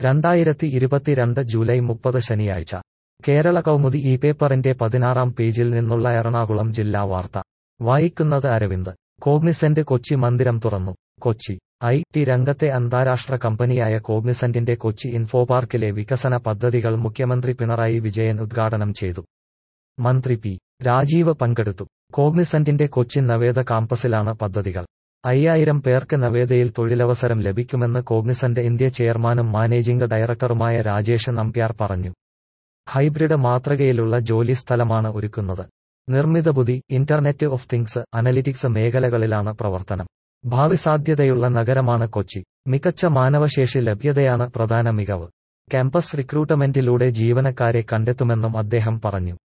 രണ്ടായിരത്തി ഇരുപത്തിരണ്ട് ജൂലൈ മുപ്പത് ശനിയാഴ്ച കേരള കൗമുദി ഈ പേപ്പറിന്റെ പതിനാറാം പേജിൽ നിന്നുള്ള എറണാകുളം ജില്ലാ വാർത്ത വായിക്കുന്നത് അരവിന്ദ് കോഗ്നിസെന്റ് കൊച്ചി മന്ദിരം തുറന്നു കൊച്ചി ഐ ടി രംഗത്തെ അന്താരാഷ്ട്ര കമ്പനിയായ കോഗ്നിസെന്റിന്റെ കൊച്ചി ഇൻഫോപാർക്കിലെ വികസന പദ്ധതികൾ മുഖ്യമന്ത്രി പിണറായി വിജയൻ ഉദ്ഘാടനം ചെയ്തു മന്ത്രി പി രാജീവ് പങ്കെടുത്തു കോഗ്നിസെന്റിന്റെ കൊച്ചി നവേദ കാമ്പസിലാണ് പദ്ധതികൾ അയ്യായിരം പേർക്ക് നവേദയിൽ തൊഴിലവസരം ലഭിക്കുമെന്ന് കോഗ്നിസന്റ് ഇന്ത്യ ചെയർമാനും മാനേജിംഗ് ഡയറക്ടറുമായ രാജേഷ് നമ്പ്യാർ പറഞ്ഞു ഹൈബ്രിഡ് മാതൃകയിലുള്ള ജോലി സ്ഥലമാണ് ഒരുക്കുന്നത് നിർമ്മിത ബുദ്ധി ഇന്റർനെറ്റ് ഓഫ് തിങ്സ് അനലിറ്റിക്സ് മേഖലകളിലാണ് പ്രവർത്തനം ഭാവി സാധ്യതയുള്ള നഗരമാണ് കൊച്ചി മികച്ച മാനവശേഷി ലഭ്യതയാണ് പ്രധാന മികവ് ക്യാമ്പസ് റിക്രൂട്ട്മെന്റിലൂടെ ജീവനക്കാരെ കണ്ടെത്തുമെന്നും അദ്ദേഹം പറഞ്ഞു